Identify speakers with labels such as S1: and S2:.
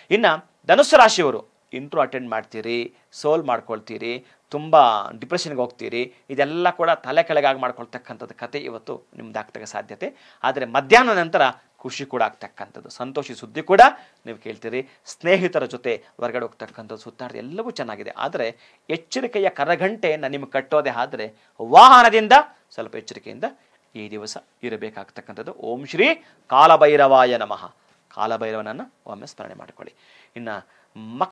S1: ಇನ್ನು ಧನುಸ್ಸು ರಾಶಿಯವರು intro attend ಮಾಡ್ತೀರಿ ಸೋಲ್ ಮಾಡ್ಕೊಳ್ತೀರಿ ತುಂಬ ಡಿಪ್ರೆಷನ್ಗೆ ಹೋಗ್ತೀರಿ ಇದೆಲ್ಲ ಕೂಡ ತಲೆ ಕೆಳಗಾಗಿ ಮಾಡ್ಕೊಳ್ತಕ್ಕಂಥದ್ದು ಕತೆ ಇವತ್ತು ನಿಮ್ದಾಗ್ತಕ್ಕ ಸಾಧ್ಯತೆ ಆದರೆ ಮಧ್ಯಾಹ್ನ ನಂತರ ಖುಷಿ ಕೂಡ ಆಗ್ತಕ್ಕಂಥದ್ದು ಸಂತೋಷಿ ಸುದ್ದಿ ಕೂಡ ನೀವು ಕೇಳ್ತೀರಿ ಸ್ನೇಹಿತರ ಜೊತೆ ಹೊರಗಡೆ ಹೋಗ್ತಕ್ಕಂಥದ್ದು ಸುತ್ತಾಡೋದು ಎಲ್ಲವೂ ಚೆನ್ನಾಗಿದೆ ಆದರೆ ಎಚ್ಚರಿಕೆಯ ಕರಗಂಟೆಯನ್ನು ನಿಮಗೆ ಕಟ್ಟೋದೇ ಆದರೆ ವಾಹನದಿಂದ ಸ್ವಲ್ಪ ಎಚ್ಚರಿಕೆಯಿಂದ ಈ ದಿವಸ ಇರಬೇಕಾಗ್ತಕ್ಕಂಥದ್ದು ಓಂ ಶ್ರೀ ಕಾಲಭೈರವಾಯ ನಮಃ ಕಾಲಭೈರವನನ್ನು ಒಮ್ಮೆ ಸ್ಮರಣೆ ಮಾಡಿಕೊಳ್ಳಿ ಇನ್ನು ಮಕ್